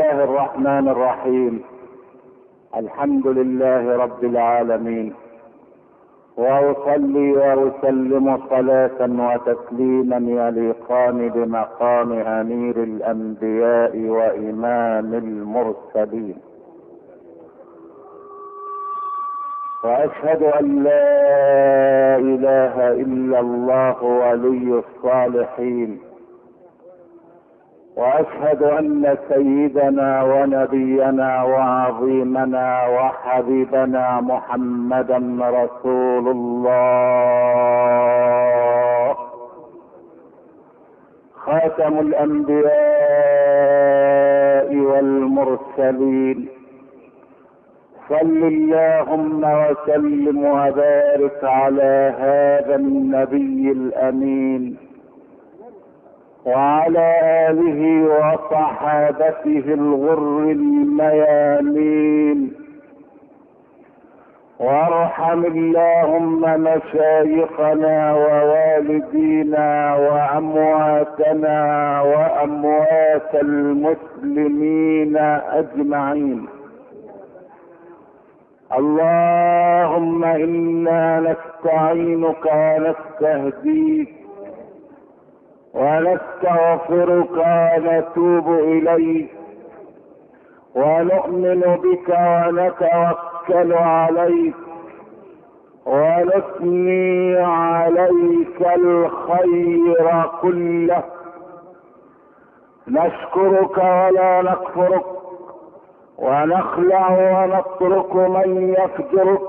الله الرحمن الرحيم الحمد لله رب العالمين واصلي واسلم صلاه وتسليما يليقان بمقام امير الانبياء وامام المرسلين واشهد ان لا اله الا الله ولي الصالحين واشهد ان سيدنا ونبينا وعظيمنا وحبيبنا محمدا رسول الله خاتم الانبياء والمرسلين صل اللهم وسلم وبارك على هذا النبي الامين وعلى اله وصحابته الغر الميامين وارحم اللهم مشايخنا ووالدينا وامواتنا واموات المسلمين اجمعين اللهم انا نستعينك ونستهديك ونستغفرك ونتوب اليك ونؤمن بك ونتوكل عليك ونثني عليك الخير كله نشكرك ولا نكفرك ونخلع ونترك من يفجرك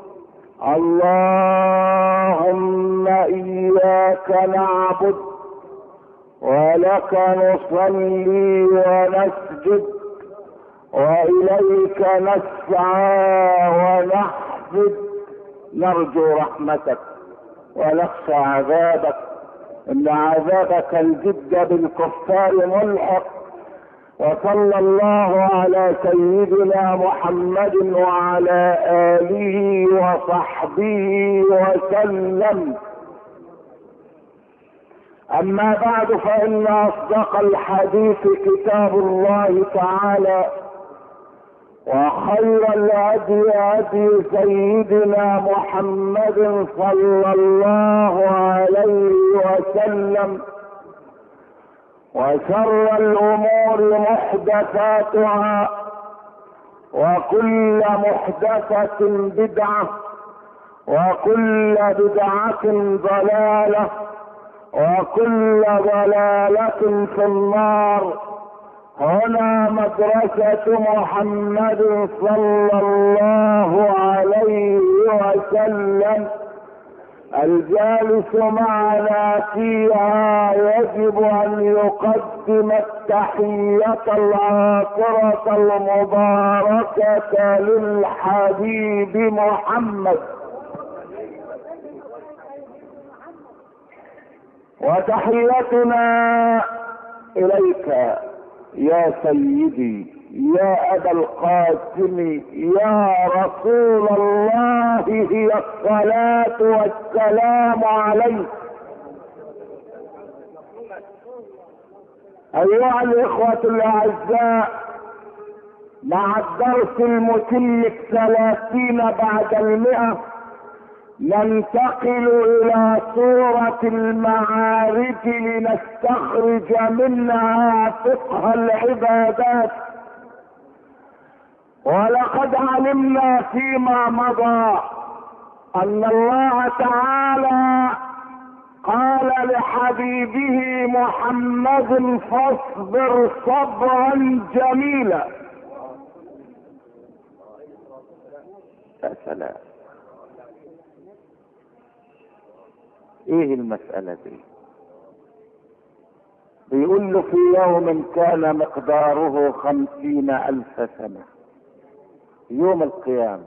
اللهم اياك نعبد ولك نصلي ونسجد واليك نسعى ونحفد نرجو رحمتك ونخشى عذابك ان عذابك الجد بالكفار ملحق وصلى الله على سيدنا محمد وعلى اله وصحبه وسلم اما بعد فان اصدق الحديث كتاب الله تعالى وخير الهدي هدي سيدنا محمد صلى الله عليه وسلم وشر الامور محدثاتها وكل محدثة بدعة وكل بدعة ضلالة وكل ضلالة في النار هنا مدرسة محمد صلى الله عليه وسلم الجالس معنا فيها يجب ان يقدم التحية العاطرة المباركة للحبيب محمد وتحيتنا اليك يا سيدي يا ابا القاسم يا رسول الله هي الصلاة والسلام عليك ايها الاخوة الاعزاء مع الدرس المتم الثلاثين بعد المئة ننتقل الى سورة المعارف لنستخرج منها فقه العبادات ولقد علمنا فيما مضى ان الله تعالى قال لحبيبه محمد فاصبر صبرا جميلا يا سلام ايه المسألة دي بيقول له في يوم كان مقداره خمسين الف سنة يوم القيامة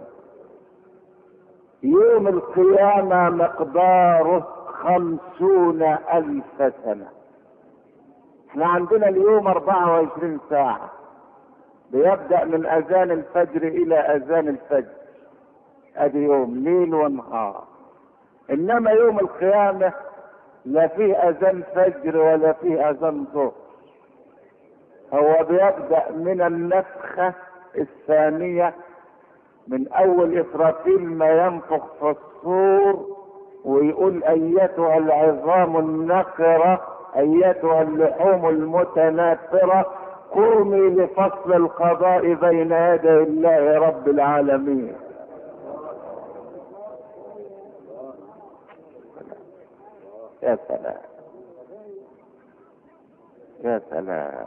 يوم القيامة مقداره خمسون الف سنة احنا عندنا اليوم اربعة وعشرين ساعة بيبدأ من اذان الفجر الى اذان الفجر ادي يوم ليل ونهار انما يوم القيامة لا فيه اذان فجر ولا فيه اذان ظهر هو بيبدأ من النفخة الثانية من أول إسرافيل ما ينفخ في الصور ويقول أيتها العظام النخرة أيتها اللحوم المتناثرة قومي لفصل القضاء بين يدي الله رب العالمين يا سلام يا سلام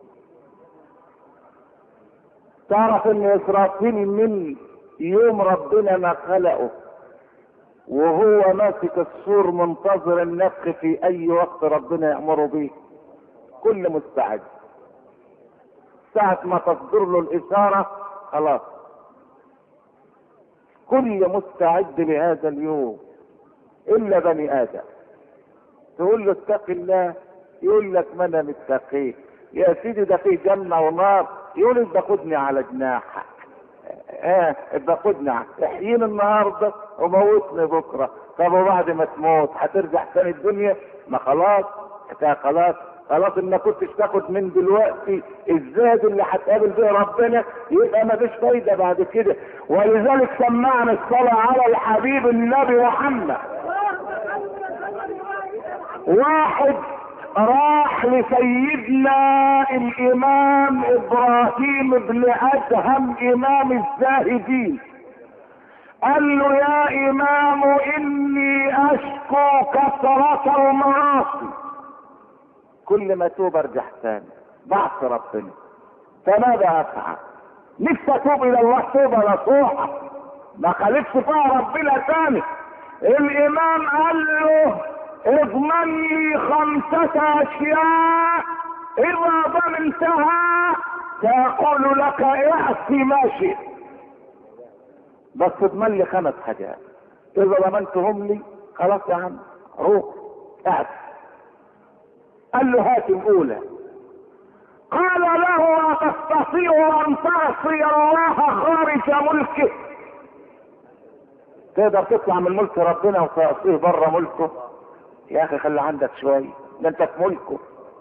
تعرف ان اسرافيل من يوم ربنا ما خلقه وهو ماسك السور منتظر النفخ في اي وقت ربنا يأمره به كل مستعد ساعة ما تصدر له الاشارة خلاص كل مستعد لهذا اليوم الا بني ادم تقول له اتق الله يقول لك ما انا متقيه يا سيدي ده في جنه ونار يقول ابقى خدني على جناحك اه ابقى خدني احييني النهارده وموتني بكره طب وبعد ما تموت هترجع تاني الدنيا ما خلاص انت خلاص خلاص ان ما كنتش تاخد من دلوقتي الزاد اللي هتقابل به ربنا يبقى ما فيش فايده بعد كده ولذلك سمعنا الصلاه على الحبيب النبي محمد واحد راح لسيدنا الامام ابراهيم بن ادهم امام الزاهدين قال له يا امام اني اشكو كثرة المعاصي كل ما توب ارجع ثاني بعصي ربنا فماذا افعل نفسي اتوب الى الله توبه نصوحه ما خالفش فيها ربنا ثاني الامام قال له اضمن لي خمسة اشياء اذا ضمنتها ساقول لك اعصي ما شئت بس اضمن لي خمس حاجات اذا ضمنتهم لي خلاص يا عم روح اعصي قال له هات الاولى قال له أتستطيع أن تعصي الله خارج ملكه تقدر تطلع من ملك ربنا وتعصيه بره ملكه يا اخي خلي عندك شوية ده انت في ملكه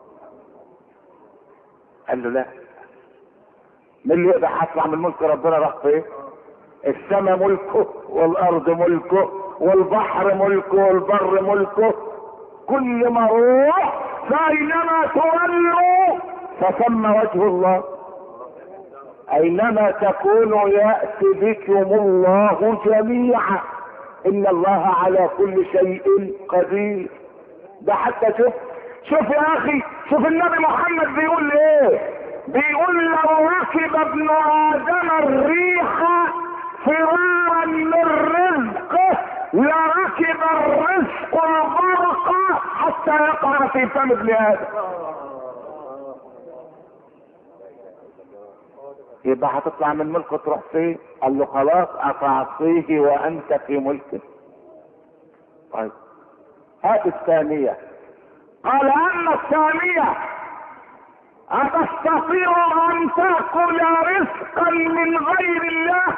قال له لا من اللي يقدر هطلع من ملك ربنا راح فين السماء ملكه والارض ملكه والبحر ملكه والبر ملكه كل ما روح فاينما تولوا فثم وجه الله اينما تكونوا ياتي بكم الله جميعا ان الله على كل شيء قدير ده حتى شوف شوف يا اخي شوف النبي محمد بيقول ايه بيقول لو ركب ابن ادم الريح فرارا من رزقه لركب الرزق البرق حتى يقع في فم ابن ادم يبقى هتطلع من ملكه تروح فين قال له خلاص اتعصيه وانت في ملكه طيب هات الثانية قال اما الثانية اتستطيع ان تاكل رزقا من غير الله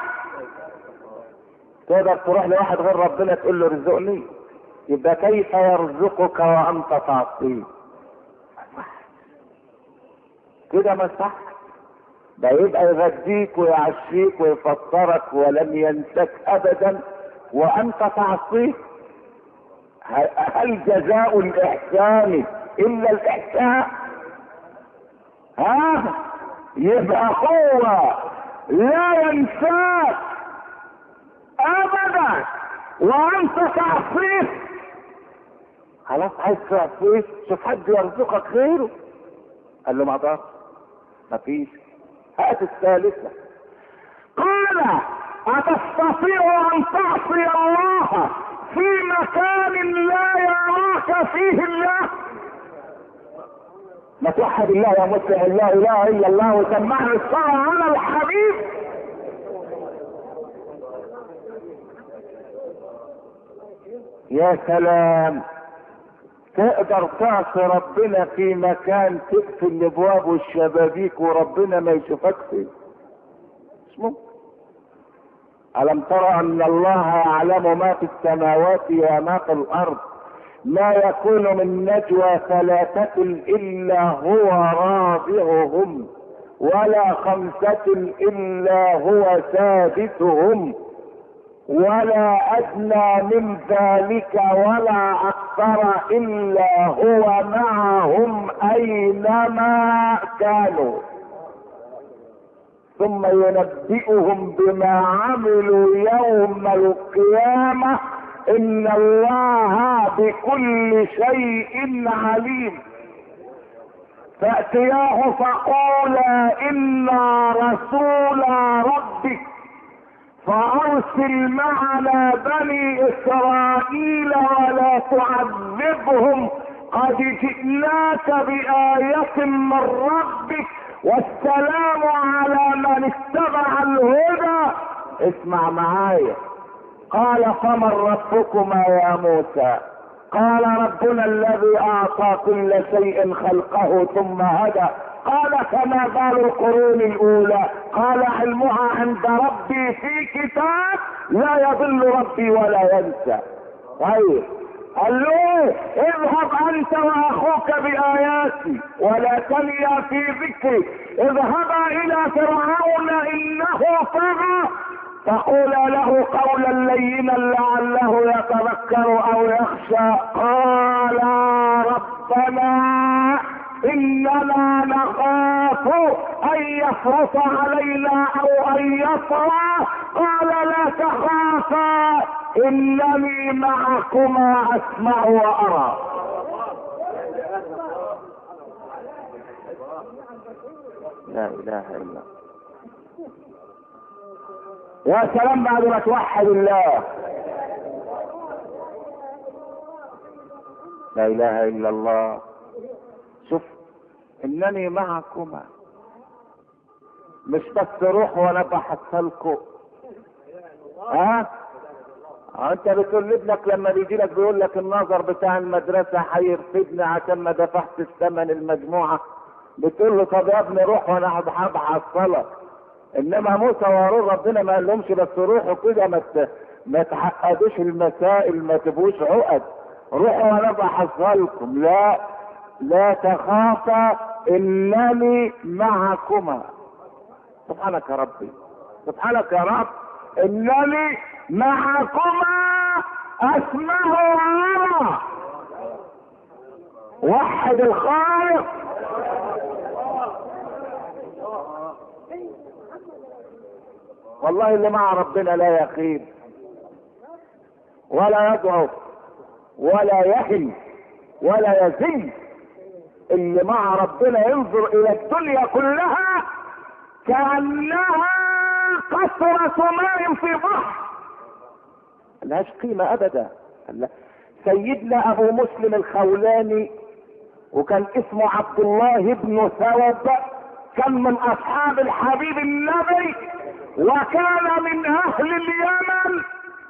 تقدر تروح لواحد غير ربنا تقول له رزقني يبقى كيف يرزقك وانت تعصيه كده ما صح ده يبقى يغديك ويعشيك ويفطرك ولم ينسك ابدا وانت تعصيه هل جزاء الاحسان الا الاحسان ها يبقى هو لا ينساك ابدا وانت تعصيه خلاص عايز تعصيه شوف حد يرزقك غيره قال له ما اقدرش مفيش هات الثالثة قال أتستطيع أن تعصي الله في مكان لا يراك فيه الله ما توحد الله يا مسلم لا اله الا الله وسمعنا الصلاة على الحبيب يا سلام تقدر تعصي ربنا في مكان تقفل الابواب والشبابيك وربنا ما يشوفك فيه مش ممكن الم ترى ان الله يعلم ما في السماوات وما في الارض ما يكون من نجوى ثلاثة إلا هو رابعهم ولا خمسة إلا هو سادسهم ولا أدنى من ذلك ولا أكثر إلا هو معهم أينما كانوا ثم ينبئهم بما عملوا يوم القيامة إن الله بكل شيء عليم فأتياه فقولا إنا رسول ربك فأرسل معنا بني إسرائيل ولا تعذبهم قد جئناك بآية من ربك والسلام على من اتبع الهدى اسمع معايا قال فمن ربكما يا موسى قال ربنا الذي اعطى كل شيء خلقه ثم هدى قال كما بال القرون الاولى قال علمها عند ربي في كتاب لا يضل ربي ولا ينسى طيب قال له اذهب انت واخوك باياتي ولا تنيا في ذكري اذهبا الى فرعون انه طغى فقولا له قولا لينا لعله يتذكر او يخشى قال ربنا اننا نخاف ان يفرط علينا او ان يطغى قال لا تخافا انني معكما اسمع وارى لا اله الا الله يا سلام بعد ما توحد الله لا اله الا الله شوف انني معكما مش بس روح وانا بحصلكم ها انت بتقول لابنك لما بيجي لك بيقول لك النظر بتاع المدرسه هيرفدني عشان ما دفعت الثمن المجموعه بتقول له طب يا ابني روح وانا هحصلك انما موسى وهارون ربنا ما قالهمش بس روحوا كده ما ما تعقدوش المسائل ما تبقوش عقد روحوا وانا بحصلكم لا لا تخافا انني معكما سبحانك يا ربي سبحانك يا رب انني معكما اسمع وارى وحد الخالق والله اللي مع ربنا لا يخيب ولا يضعف ولا يهن ولا يزن اللي مع ربنا ينظر الى الدنيا كلها كانها قطرة ماء في بحر ملهاش قيمة ابدا سيدنا ابو مسلم الخولاني وكان اسمه عبد الله بن ثوب كان من اصحاب الحبيب النبي وكان من اهل اليمن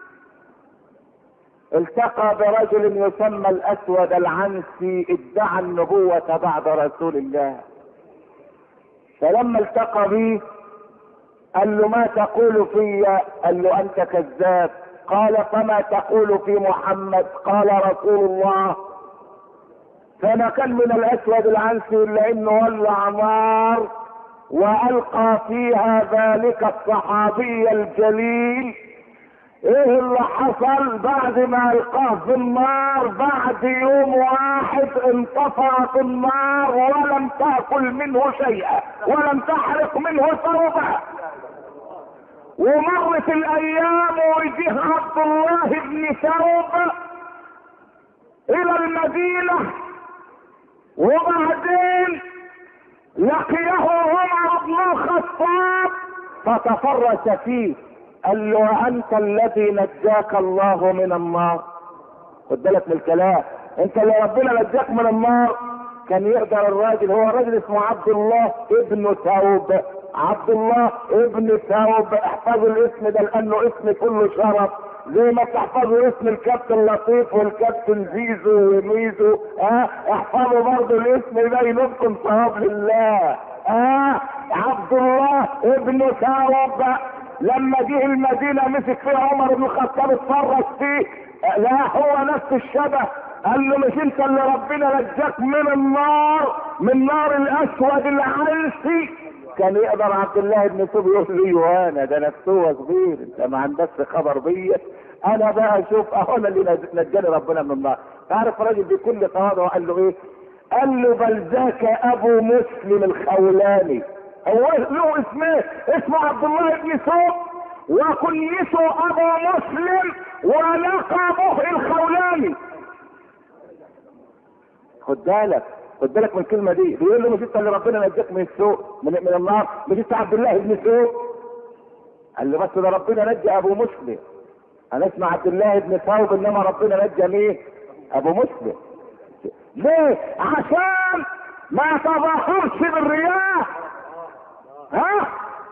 التقى برجل يسمى الاسود العنسي ادعى النبوة بعد رسول الله فلما التقى به قال له ما تقول في قال له انت كذاب قال فما تقول في محمد قال رسول الله فما كان من الاسود العنسي الا انه ولع نار والقى فيها ذلك الصحابي الجليل ايه اللي حصل بعد ما القاه في النار بعد يوم واحد انطفأت النار ولم تاكل منه شيئا ولم تحرق منه ثوبا ومرت الايام وجه عبد الله بن ثوب الى المدينه وبعدين لقيه عمر بن الخطاب فتفرس فيه قال له انت الذي نجاك الله من النار خد بالك من الكلام انت اللي ربنا نجاك من النار كان يقدر الراجل هو راجل اسمه عبد الله ابن ثوب عبد الله ابن ثوب احفظوا الاسم ده لانه اسم كله شرف زي ما تحفظوا اسم الكابتن لطيف والكابتن زيزو وميزو اه احفظوا برضه الاسم يبين لكم ثواب لله اه عبد الله ابن ثوب لما جه المدينة مسك فيها عمر بن الخطاب اتفرج فيه لا هو نفس الشبه قال له مش انت اللي ربنا نجاك من النار من نار الاسود العنسي كان يقدر عبد الله بن مسعود يقول لي وانا ده نفسه صغير انت ما عندكش خبر بيا انا بقى اشوف اهو انا اللي نجاني ربنا من النار تعرف راجل بكل تواضع قال له ايه قال له بل ذاك ابو مسلم الخولاني هو له اسمه اسمه عبد الله بن سوق وكنيته ابو مسلم ولقبه الخولاني خد بالك خد بالك من الكلمه دي بيقول له مش انت اللي ربنا نجاك من السوق من, من النار مش انت عبد الله بن سوق قال له بس ده ربنا نجى ابو مسلم انا اسمع عبد الله بن ثوب انما ربنا نجى مين ابو مسلم ليه عشان ما تظاهرش بالرياء ها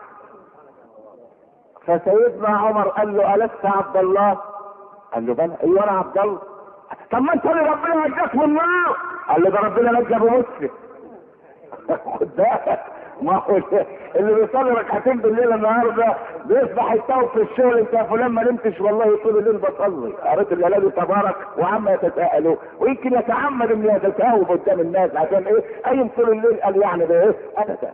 فسيدنا عمر قال له ألست عبد الله؟ قال له بلى ايوه انا عبد الله طب ما انت اللي ربنا نجاك من النار قال له ده ربنا نجى ابو مسلم خد بالك ما هو اللي بيصلي ركعتين بالليل النهارده بيصبح يتوب في الشغل انت يا فلان ما نمتش والله طول الليل بصلي قريت الاله تبارك وعم يتساءلوا ويمكن يتعمد انه يتساوب قدام الناس عشان ايه قايم طول الليل قال يعني ده ايه ابدا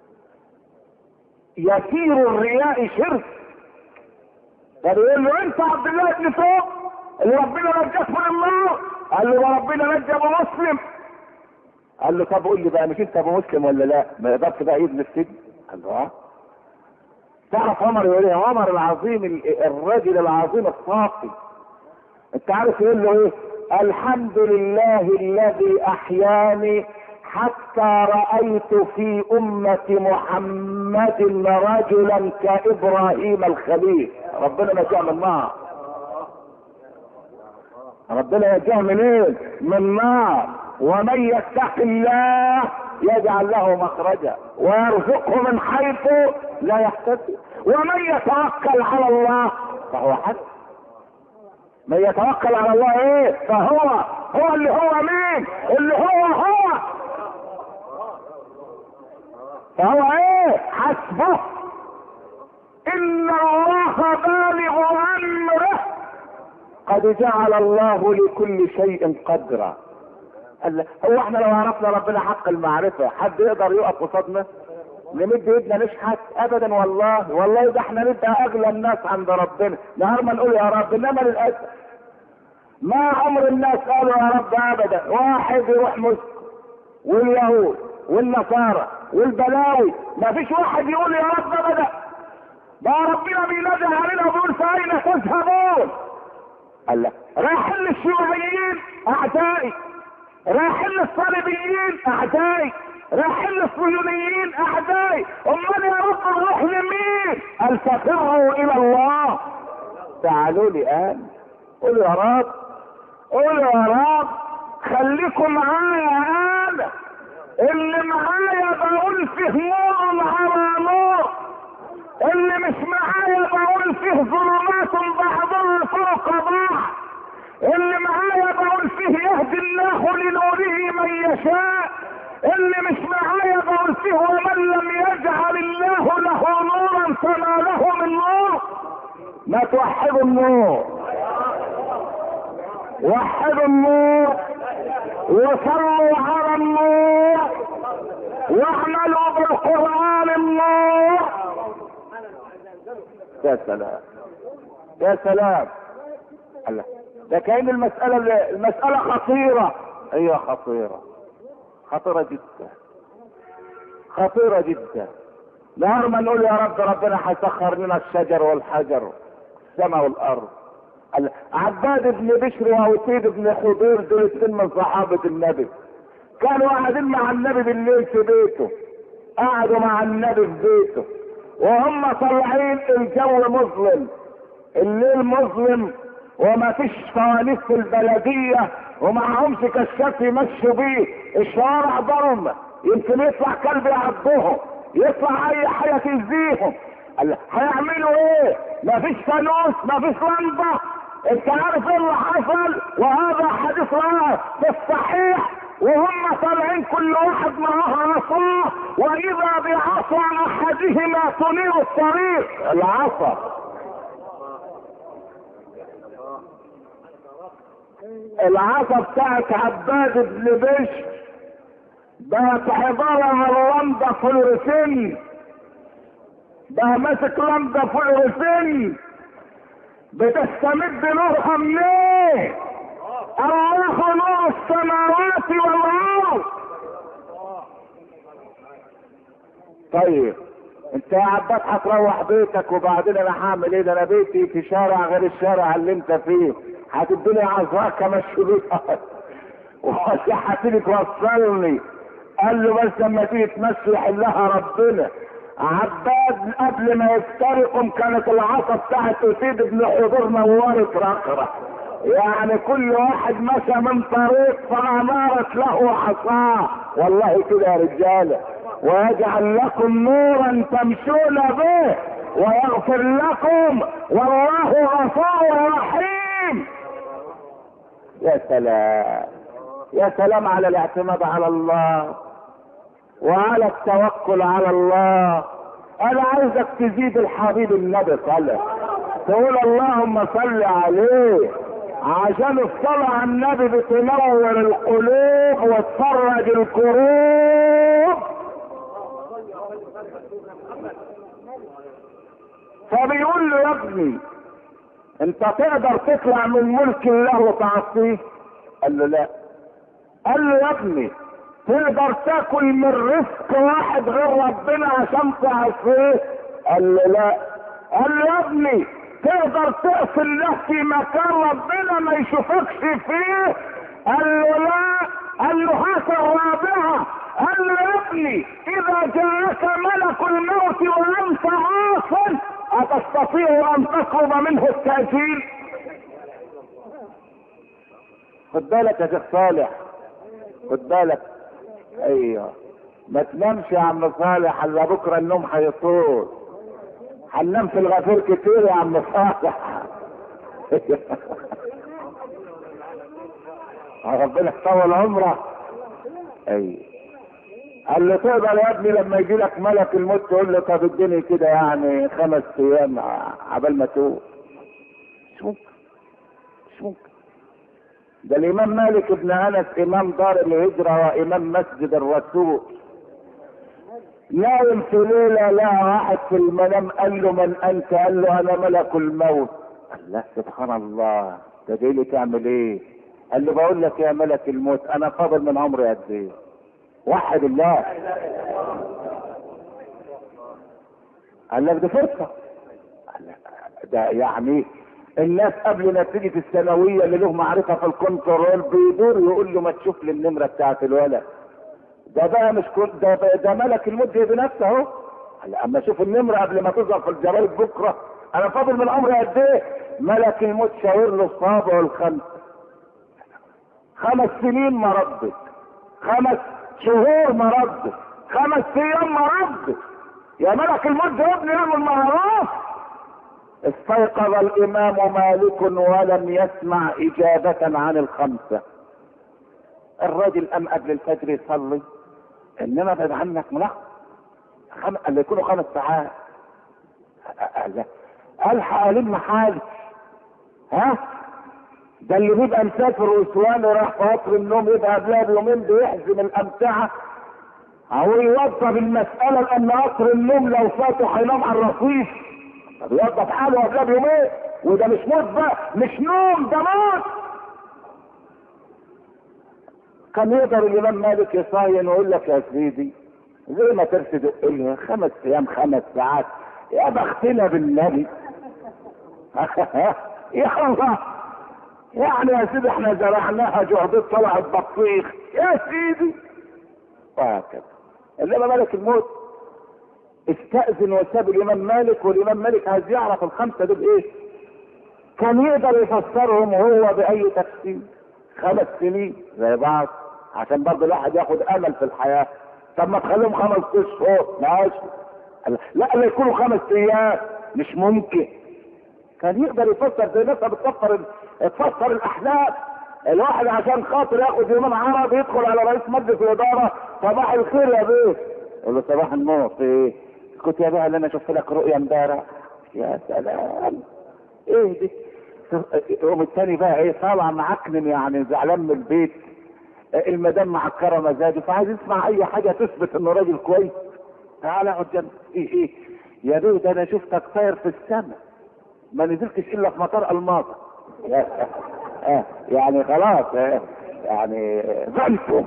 يسير الرياء شرك فبيقول له انت عبد الله بن فوق اللي ربنا نجاك من النار قال له ده ربنا نجى ابو مسلم قال له طب قول لي بقى مش انت ابو مسلم ولا لا؟ ما يقدرش بقى يبني السجن؟ قال له اه تعرف عمر يقول ايه؟ عمر العظيم ال- الرجل العظيم الصافي انت عارف يقول له ايه؟ الحمد لله الذي احياني حتى رأيت في أمة محمد رجلا كإبراهيم الخليل ربنا نجاه من النار ربنا ينجاه منين؟ من النار ومن يتق الله يجعل له مخرجا ويرزقه من حيث لا يحتسب ومن يتوكل على الله فهو حسب من يتوكل على الله ايه فهو هو اللي هو مين اللي هو هو فهو ايه حسبه ان الله بالغ امره قد جعل الله لكل شيء قدرا قال له، هو احنا لو عرفنا ربنا حق المعرفة حد يقدر يقف قصادنا نمد ايدنا نشحت ابدا والله والله ده احنا نبقى اغلى الناس عند ربنا نهار ما نقول يا رب انما للاسف ما عمر الناس قالوا يا رب ابدا واحد يروح مسلم واليهود والنصارى والبلاوي ما فيش واحد يقول يا رب ابدا ده ربنا بينادي علينا وبيقول فاين تذهبون قال لك رايحين الشيوعيين اعدائي رايحين الصليبيين اعدائي رايحين الصهيونيين اعدائي امال يا رب نروح لمين قال ففروا الى الله تعالوا لي الان قولوا يا رب قولوا يا رب خليكم معايا انا اللي معايا بقول فيه نور على نور اللي مش معايا بقول فيه ظلمات بعضها فوق بعض اللي معايا بقول فيه يهدي الله لنوره من يشاء اللي مش معايا بقول فيه ومن لم يجعل الله له نورا فما له من نور ما توحدوا النور وحدوا النور وصلوا على النور واعملوا بالقرآن النور يا سلام يا سلام الله ده كأن المسألة المسألة خطيرة هي خطيرة خطيرة جدا خطيرة جدا نهار ما نقول يا رب ربنا هيسخر لنا الشجر والحجر السماء والارض ال- عباد بن بشر وعتيد بن خضير دول اتنين من صحابة النبي كانوا قاعدين مع النبي بالليل في بيته قعدوا مع النبي في بيته وهم طالعين الجو مظلم الليل مظلم وما فيش فوانيس في البلدية ومعهمش كشاف يمشوا بيه الشوارع ضلمة يمكن يطلع كلب يعضهم يطلع اي حاجة تأذيهم قال هيعملوا ايه مفيش فانوس مفيش لمبة انت عارف ايه اللي حصل وهذا حديث رواه في الصحيح وهم طالعين كل واحد معاه عصاه واذا بعصا احدهما تنير الطريق العصا العصا بتاعت عباد بن بشر بقت عبارة عن لمبة فلوريسين بقى ماسك لمبة فلوريسين بتستمد نورها منين؟ الله نور السماوات والارض طيب انت يا عباد هتروح بيتك وبعدين انا هعمل ايه ده انا بيتي في شارع غير الشارع اللي انت فيه هتديني عذراء كمشي بيها وهتيجي توصلني قال له بس لما تيجي تمشي يحلها ربنا عباد قبل ما يفترقوا كانت العصا بتاعت اسيد بن حضور نورت رقرة يعني كل واحد مشى من طريق فأنارت له عصاه والله كده يا رجاله ويجعل لكم نورا تمشون به ويغفر لكم والله غفور رحيم يا سلام يا سلام على الاعتماد على الله وعلى التوكل على الله انا عايزك تزيد الحبيب النبي صلى تقول اللهم صل عليه عشان الصلاة على النبي بتنور القلوب وتفرج الكروب فبيقول له يا ابني انت تقدر تطلع من ملك الله وتعصيه قال له لا قال له يا ابني تقدر تاكل من رزق واحد غير ربنا عشان تعصيه قال له لا قال له يا ابني تقدر تقفل الله في مكان ربنا ما يشوفكش فيه قال له لا قال له هات الرابعه قال له يا ابني اذا جاءك ملك الموت وانت عاص اتستطيع ان تطلب منه التاجيل خد بالك يا شيخ صالح خد بالك ايوه ما تنامش يا عم صالح الا بكره النوم هيطول هننام في الغفير كتير يا عم صالح ربنا يطول عمرك ايوه قال له تقدر يا ابني لما يجي لك ملك الموت تقول له طب اديني كده يعني خمس ايام عبال ما تقول مش ممكن مش ممكن ده الامام مالك بن انس امام دار الهجره وامام مسجد الرسول نايم في ليله لقى واحد في المنام قال له من انت؟ قال له انا ملك الموت قال له سبحان الله ده جاي لي تعمل ايه؟ قال له بقول لك يا ملك الموت انا فاضل من عمري قد ايه؟ وحد الله قال لك دي فرصه قال لك ده يعني الناس قبل نتيجة الثانوية اللي له معرفة في الكنترول بيدور يقول له ما تشوف لي النمرة بتاعت الولد ده بقى مش كل ده بقى ده ملك الموت جاي بنفسه اهو اما اشوف النمرة قبل ما تظهر في الجرايد بكرة انا فاضل من عمري قد ايه ملك الموت شاور له الصابع الخمس خمس سنين ما ردت خمس شهور ما ردت خمس ايام ما ردت يا ملك الموت جاوبني يعمل معروف استيقظ الامام مالك ولم يسمع اجابة عن الخمسة الراجل قام قبل الفجر يصلي انما بعد عنك ملخص خم... اللي يكونوا خمس ساعات قال الحق الم حالي ها ده اللي بيبقى مسافر وسوان وراح في قطر النوم يبقى قبلها بيومين بيحزم الامتعه او يوظف المساله لان قطر النوم لو فاته هينام على الرصيف طب يوظف حاله قبلها بيومين وده مش موت بقى مش نوم ده موت كان يقدر الامام مالك يصاين ويقول لك يا سيدي زي ما ترسد لها خمس ايام خمس ساعات يا بختنا بالنبي يا الله يعني يا سيدي احنا زرعناها جهدت طلعت بطيخ يا سيدي وهكذا انما ملك الموت استأذن وساب الامام مالك والامام مالك عايز يعرف الخمسه دول ايه كان يقدر يفسرهم هو باي تفسير خمس سنين زي بعض عشان برضه الواحد ياخد امل في الحياه طب ما تخليهم خمس اشهر ماشي لا لا يكونوا خمس ايام مش ممكن كان يقدر يفسر زي الناس بتفسر تفسر الاحلام الواحد عشان خاطر ياخد يومين عرب يدخل على رئيس مجلس الاداره صباح الخير يا بيه يقول له صباح النور في ايه؟ كنت يا بيه اللي انا شفت لك رؤيا امبارح يا سلام ايه دي؟ يقوم التاني بقى ايه طالع معكنن يعني زعلان من البيت المدام معكره مزاجه فعايز يسمع اي حاجه تثبت انه راجل كويس تعالى اقعد جنبي ايه ايه يا بيه ده انا شفتك طاير في السماء ما نزلتش الا في مطار الماظه آه يعني خلاص آه يعني ظلتم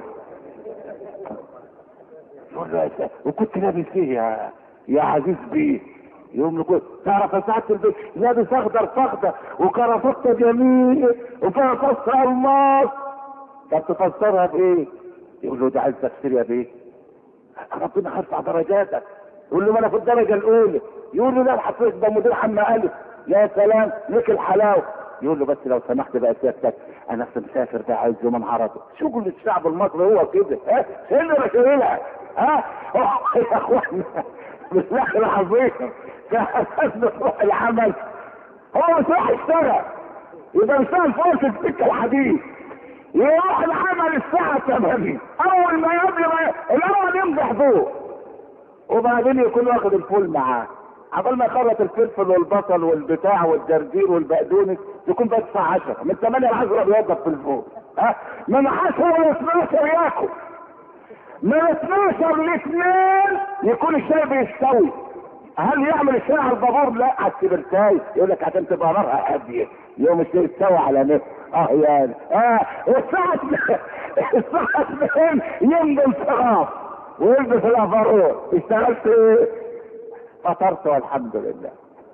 وكنت لابس ايه يا يا عزيز بيه يوم نقول تعرف يا سعاده البيت لابس اخضر فخده وكرافته جميل وفيها فص الماس طب تفسرها بايه؟ يقول له ده عايز تفسير يا بيه ربنا هيرفع درجاتك يقول له ما انا في الدرجه الاولى يقول له لا الحفيظ ده مدير عم الف يا سلام لك الحلاوه يقول له بس لو سمحت بقى سيادتك انا في مسافر ده عايز يوم عرضه شغل الشعب المصري هو كده ها شيل ولا شايلها ها يا اخوانا بالله العظيم كان روح العمل هو مش راح يشتغل يبقى بيشتغل فوق في السكه الحديد يروح العمل الساعة 8 أول ما يبلغ الأول يمضح فوق وبعدين يكون واخد الفول معاه عبال ما يخلط الفلفل والبصل والبتاع والجرجير والبقدونس يكون بقى الساعة 10 من 8 ل 10 بيوظف في الفول ها من 10 ل 12 ياكل من 12 ل 2 يكون الشاي بيستوي هل يعمل الشاي على البابور؟ لا على السبرتاي يقول لك عشان تبقى نارها هاديه يوم الشاي يستوي على نفسه اه يعني اه والساعة الساعة 2 يمضي انصراف ويلبس الافرول اشتغلت ايه؟ فطرت والحمد لله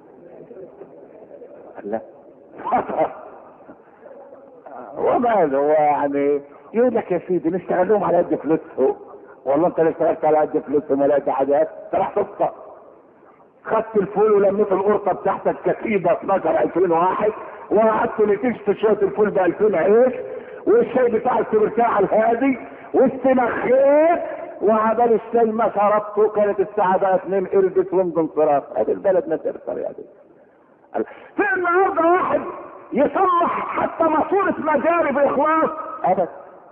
لا فطر وماله هو يعني يقول لك يا سيدي نشتغل لهم على قد فلوسهم والله انت اللي اشتغلت على قد فلوسهم ولا قد حاجات انت راح تفطر خدت الفول ولميت القرطه بتاعتك كتيبه 12 2001 وقعدت نتيجة شويه الفول ب 2000 عيش والشاي بتاع السبرتاع الهادي واستنخيت وعبال الشاي ما شربته كانت الساعة بقى 2 قربت ومضى انصراف هذه البلد ما ترسل يا دي في النهارده واحد يصلح حتى ماسورة مجاري بإخلاص أبدا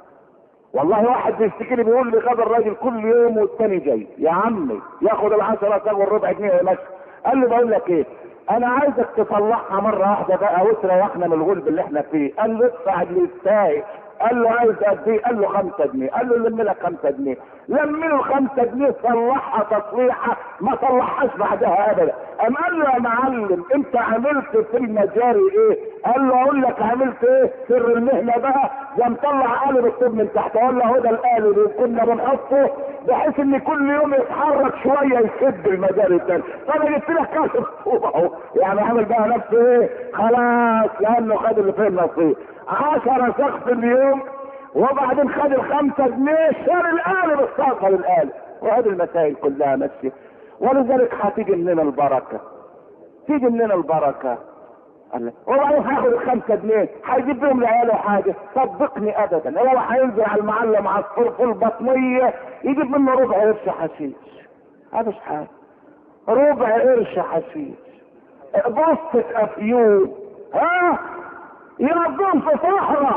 والله واحد بيشتكي لي بيقول لي خد الراجل كل يوم والتاني جاي يا عمي ياخد العشرة تاخد ربع جنيه ويمشي قال لي بقول لك ايه انا عايزك تصلحها مرة واحدة بقى وتريحنا من الغلب اللي احنا فيه قال له ادفع للسايق قال له عايز قد ايه؟ قال له 5 جنيه، قال له لم لك 5 جنيه، لم له 5 جنيه صلحها تصليحه ما صلحهاش بعدها ابدا، قام قال له يا معلم انت عملت في المجاري ايه؟ قال له اقول لك عملت ايه؟ سر المهنه بقى ده مطلع قالب الطوب من تحت، قال له هو ده القالب اللي كنا بنحطه بحيث ان كل يوم يتحرك شويه يسد المجاري الثاني، فانا جبت لك كاسه طوب اهو، يعني عامل بقى نفسه ايه؟ خلاص لانه خد اللي فيه النصيب. عشرة شخص اليوم وبعدين خد الخمسة جنيه شال القالب الصاقة للقالب وهذه المسائل كلها ماشية ولذلك هتيجي مننا البركة تيجي مننا البركة وبعدين هاخد الخمسة جنيه هيجيب بيهم لعياله حاجة صدقني ابدا هو هينزل على المعلم عصفور في البطنية يجيب منه ربع قرش حشيش هذا مش حاجة ربع قرش حشيش بصة افيون ها يربون في صحراء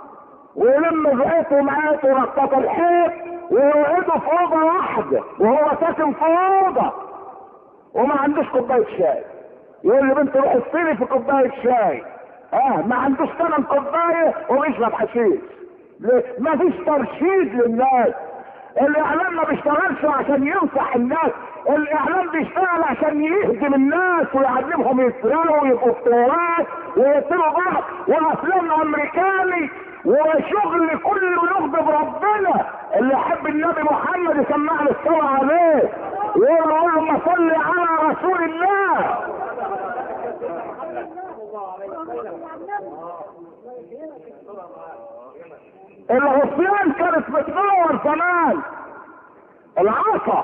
ويلم زقته معاه ورقات الحيط ويقعدوا في اوضه واحده وهو ساكن في اوضه وما عندوش كوبايه شاي يقول لي بنت روح اشتري في كوبايه شاي اه ما عندوش ثمن كوبايه وبيشرب حشيش ليه؟ ما فيش ترشيد للناس الاعلام ما بيشتغلش عشان ينصح الناس الاعلام بيشتغل عشان يهدم الناس ويعلمهم يسرقوا ويبقوا افتراءات ويقتلوا بعض وافلام امريكاني وشغل كله يغضب ربنا اللي يحب النبي محمد يسمعنا الصلاة عليه ويقول اللهم صل على رسول الله العصيان كانت بتنور زمان العصا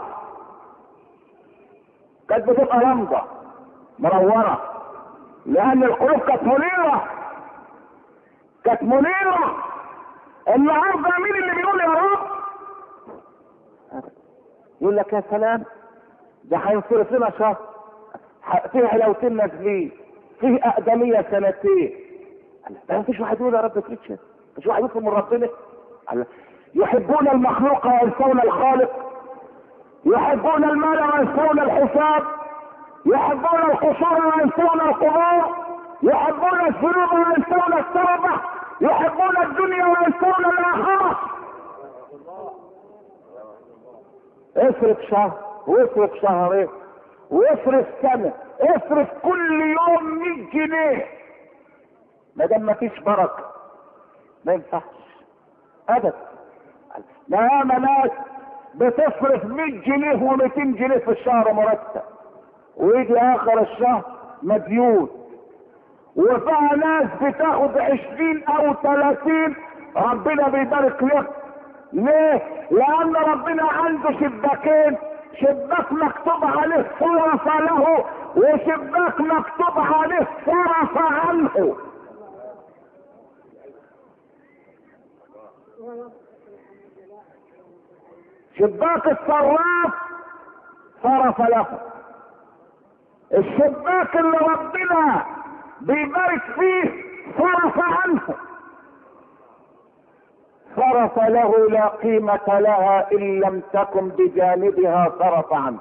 كانت بتبقى لمضة منورة لأن القلوب كانت منيرة كانت منيرة النهارده مين اللي بيقول يا رب؟ يقول لك يا سلام ده هينصرف لنا شهر فيه علاوتين نازلين فيه أقدمية سنتين ده مفيش واحد يقول يا رب كريتشن مش واحد يطلب من ربنا يحبون المخلوق وينسون الخالق يحبون المال وينسون الحساب يحبون القصور وينسون القبور يحبون الذنوب وينسون التوبة يحبون الدنيا وينسون الآخرة اصرف شهر واصرف شهرين واصرف سنة اصرف كل يوم 100 جنيه ما دام مفيش بركة ما ينفعش ابدا ما ياما ناس بتصرف 100 جنيه و200 جنيه في الشهر مرتب ويجي اخر الشهر مديون وفيها ناس بتاخد 20 او 30 ربنا بيبارك لك ليه؟ لأن ربنا عنده شباكين شباك مكتوب عليه صرف له وشباك مكتوب عليه صرف عنه شباك الصراف صرف له الشباك اللي ربنا بيبارك فيه صرف عنه صرف له لا قيمة لها إن لم تكن بجانبها صرف عنه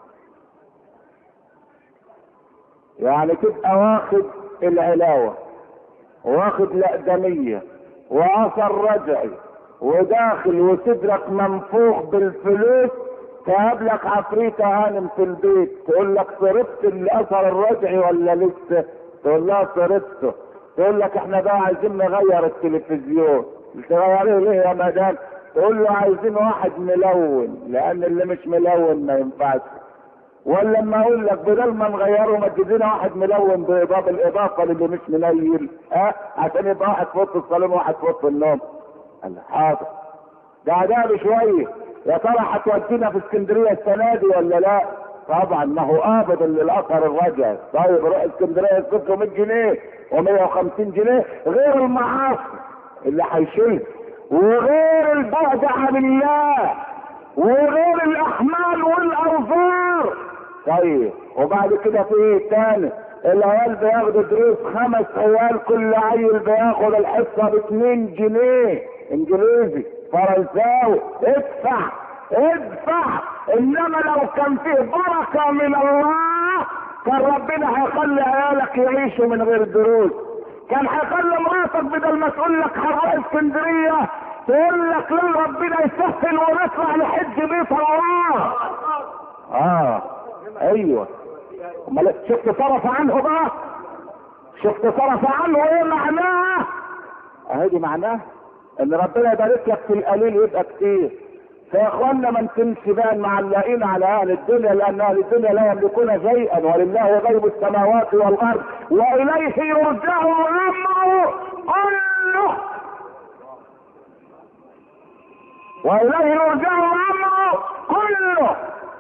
يعني تبقى واخد العلاوة واخد الأقدمية وأثر رجعي وداخل وصدرك منفوخ بالفلوس تقابلك عفريتة هانم في البيت تقول لك صرفت الاثر الرجعي ولا لسه تقول لها صرفته تقول لك احنا بقى عايزين نغير التلفزيون تغيريه ليه يا مدام تقول له عايزين واحد ملون لان اللي مش ملون ما ينفعش ولا لما اقول لك بدل ما نغيره ما تجيبنا واحد ملون باضافه الاضافه للي مش منيل ها عشان يبقى واحد في اوضه الصالون وواحد في اوضه النوم قال حاضر ده ده شويه يا ترى هتودينا في اسكندريه السنه دي ولا لا؟ طبعا ما هو قابض الاثر الرجعي طيب روح اسكندريه يصرف 100 جنيه و150 جنيه غير المعاصي اللي هيشيل وغير البعد عن الله وغير الاحمال والاوزار طيب وبعد كده في ايه تاني العيال بياخدوا دروس خمس عيال كل عيل بياخد الحصه ب 2 جنيه انجليزي فرنساوي ادفع ادفع انما لو كان فيه بركه من الله كان ربنا هيخلي عيالك يعيشوا من غير دروس كان هيخلي مراتك بدل ما تقول لك هنروح اسكندريه تقول لك لا ربنا يسهل ونطلع لحج بيت الله اه ايوه امال شفت صرف عنه بقى شفت صرف عنه ايه معناه اهي دي معناه ان ربنا يبارك لك في القليل يبقى كتير فيا اخوانا ما نكونش بقى معلقين على اهل الدنيا لان اهل الدنيا لا يملكون شيئا ولله غيب السماوات والارض واليه يرجع امره كله واليه يرجع امره كله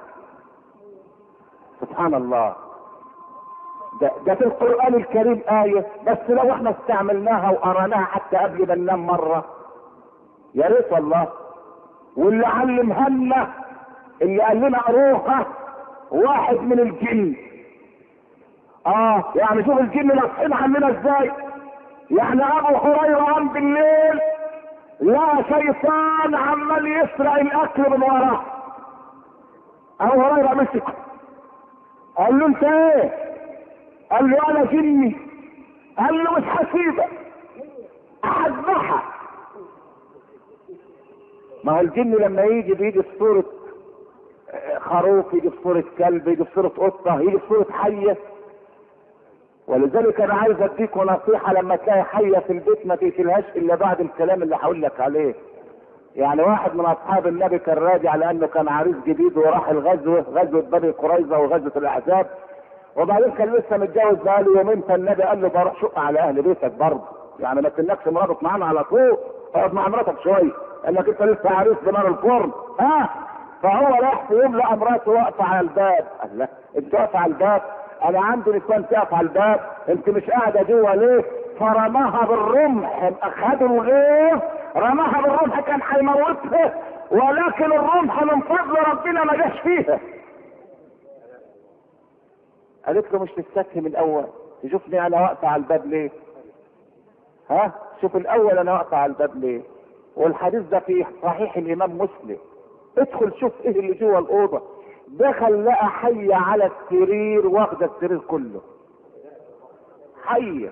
سبحان الله ده, ده في القرآن الكريم آية بس لو احنا استعملناها وقرأناها حتى قبل ما ننام مرة يا ريت والله واللي علمها لنا اللي قال لنا قروها واحد من الجن اه يعني شوف الجن ناصحين عننا ازاي يعني ابو هريره قام بالليل لا شيطان عمال يسرق الاكل من وراه ابو هريره مسكه قال له انت ايه قال له انا جني قال له مش هسيبك احذبحك ما هو الجن لما يجي بيجي في صورة خروف يجي في صورة كلب يجي في صورة قطة يجي في صورة حية ولذلك انا عايز اديكم نصيحة لما تلاقي حية في البيت ما تقتلهاش الا بعد الكلام اللي هقول لك عليه يعني واحد من اصحاب النبي كان راجع لانه كان عريس جديد وراح الغزوة غزوة بني قريظة وغزوة الاحزاب وبعدين كان لسه متجوز بقاله يومين فالنبي قال له بروح شق على اهل بيتك برضه يعني ما تنكش مراتك معانا على طول اقعد مع مراتك شويه انك انت لسه عريس بنار الفرن ها فهو راح في يوم لقى مراته واقفه على الباب قال لا انت واقفه على الباب انا عندي نسوان تقف على الباب انت مش قاعده جوه ليه فرماها بالرمح اخدوا الغيظ رماها بالرمح كان هيموتها ولكن الرمح من فضل ربنا ما جاش فيها قالت له مش تستكفي من الاول تشوفني انا واقفه على الباب ليه ها شوف الاول انا واقفه على الباب ليه والحديث ده في صحيح الامام مسلم ادخل شوف ايه اللي جوه الاوضه دخل لقى حية على السرير واخدة السرير كله حية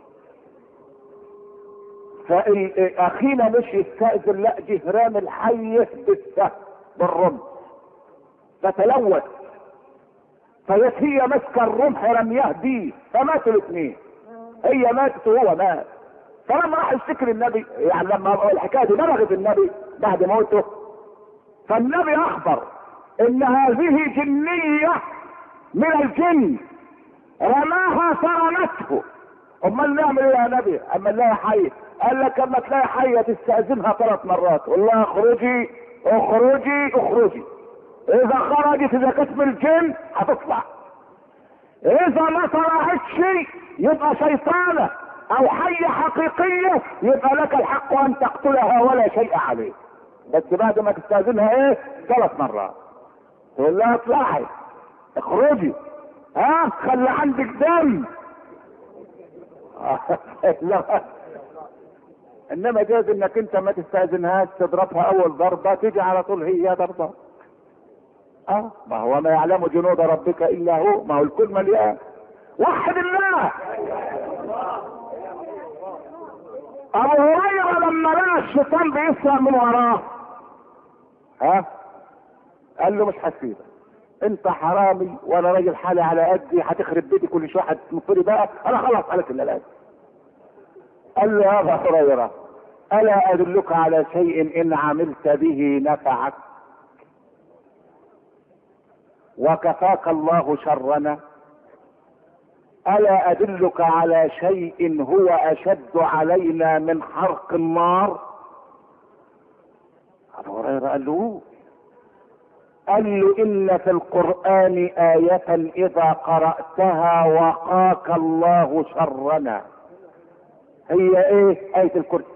فاخينا مش يستأذن لا جهران الحية بالسهم بالرمح فتلوث فجت هي ماسكه الرمح رمياه بيه فماتوا الاثنين هي ماتت وهو مات فلما راح يشتكي النبي يعني لما الحكايه دي بلغت النبي بعد موته فالنبي اخبر ان هذه جنيه من الجن رماها فرمته امال نعمل ايه يا نبي اما نلاقي حيه قال لك اما تلاقي حيه تستاذنها ثلاث مرات قول لها اخرجي اخرجي اخرجي اذا خرجت اذا كانت من الجن هتطلع اذا ما طلعتش يبقى شيطانه او حية حقيقية يبقى لك الحق ان تقتلها ولا شيء عليه بس بعد ما تستاذنها ايه ثلاث مرات تقول لها اطلعي اخرجي ها خلي عندك دم انما جاز انك انت ما تستاذنهاش تضربها اول ضربة تيجي على طول هي ضربة اه ما هو ما يعلم جنود ربك الا هو ما هو الكل مليان وحد الله ابو هريره لما لقى الشيطان بيسرق من وراه ها قال له مش هسيبك انت حرامي وانا راجل حالي على قدي هتخرب بيتي كل شويه هتنفري بقى انا خلاص عليك الا الان قال له يا ابا هريره الا ادلك على شيء ان عملت به نفعك وكفاك الله شرنا الا ادلك على شيء هو اشد علينا من حرق النار ابو هريره قال له قال له ان في القران ايه اذا قراتها وقاك الله شرنا هي ايه ايه الكرسي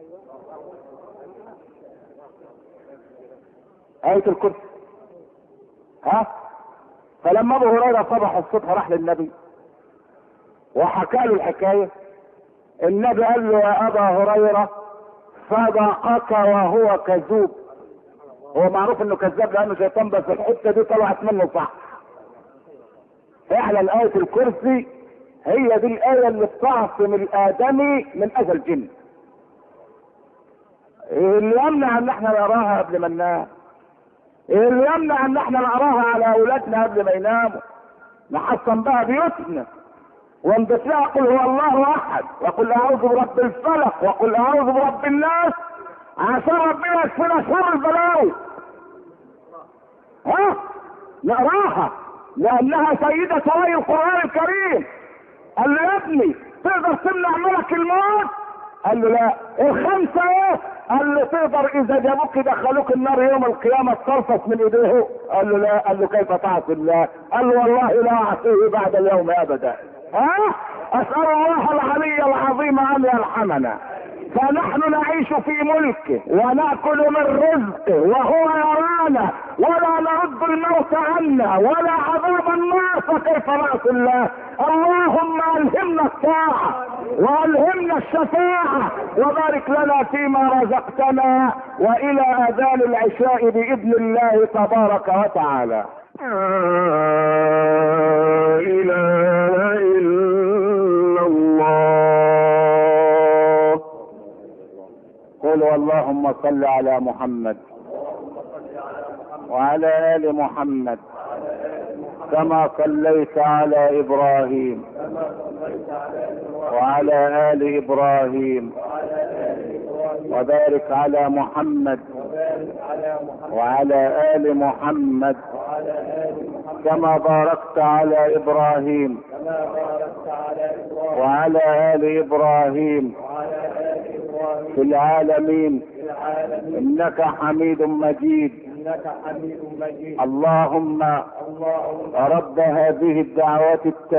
ايه الكرسي ها فلما ابو هريره صبح الصبح راح للنبي وحكى له الحكايه النبي قال له يا ابا هريره صدقك وهو كذوب هو معروف انه كذاب لانه شيطان بس الحته دي طلعت منه صح فعلا آية الكرسي هي دي الآية اللي بتعصم الآدمي من أذى الجن. إيه اللي يمنع إن إحنا نقراها قبل ما ننام؟ إيه اللي يمنع إن إحنا نقراها على أولادنا قبل ما يناموا؟ نحصن بها بيوتنا. وانبت لها قل هو الله احد وقل اعوذ برب الفلق وقل اعوذ برب الناس عشان ربنا يكفينا شر البلاوي ها نقراها لانها سيدة وحي القرآن الكريم قال له يا ابني تقدر تمنع ملك الموت قال له لا الخمسة ايه قال له تقدر اذا جابوك يدخلوك النار يوم القيامة ترفس من ايديه قال له لا قال له كيف تعصي الله قال له والله لا اعصيه بعد اليوم ابدا ها اسأل الله العلي العظيم ان يرحمنا فنحن نعيش في ملكه وناكل من رزقه وهو يرانا ولا نرد الموت عنا ولا عذاب النار فكيف نعصي الله اللهم الهمنا الطاعه والهمنا الشفاعه وبارك لنا فيما رزقتنا والى اذان العشاء باذن الله تبارك وتعالى لا اله الا الله قولوا اللهم صل على محمد وعلى ال محمد كما صليت على ابراهيم وعلى ال ابراهيم وبارك على محمد وعلى ال محمد كما باركت على ابراهيم وعلى ال ابراهيم في العالمين انك حميد مجيد انك حميد مجيد اللهم اللهم رب هذه الدعوة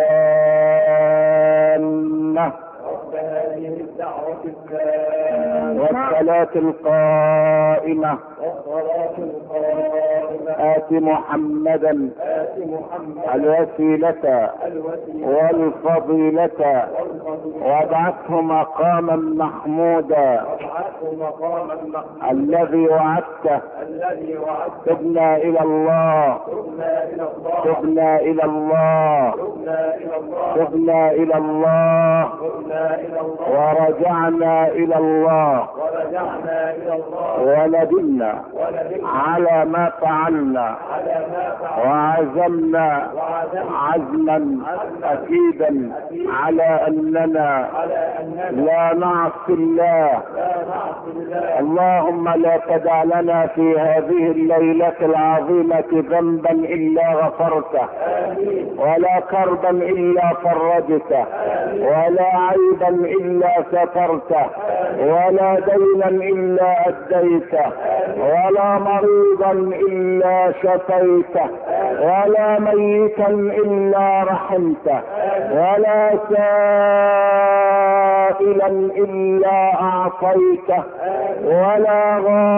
التامة رب هذه الدعوة التامة والصلاة القائمة والصلاة القائمة آت محمدا آت محمد الوسيلة الوسيلة والفضيلة والفضيلة وابعثه مقاما محمودا وابعثه وابعثه مقاما محمودا الذي وعدته الذي وعدته تبنا الى الله تبنا الى الله تبنا الى الله تبنا الى الله تبنا الى الله تبنا الى الله ورجعنا الى الله ورجعنا الى الله وندمنا وندمنا على ما فعلنا على ما فعلنا وعزمنا وعزمنا عزما اكيدا على اننا على اننا لا نعصي الله لا نعصي الله اللهم لا تدع لنا في هذه الليلة العظيمة ذنبا إلا غفرته امين ولا كربا إلا فرجته ولا عيبا إلا سترته ولا دينا إلا أديته ولا مريضا إلا شفيته ولا ميتا إلا رحمته ولا سائلا إلا أعطيته ولا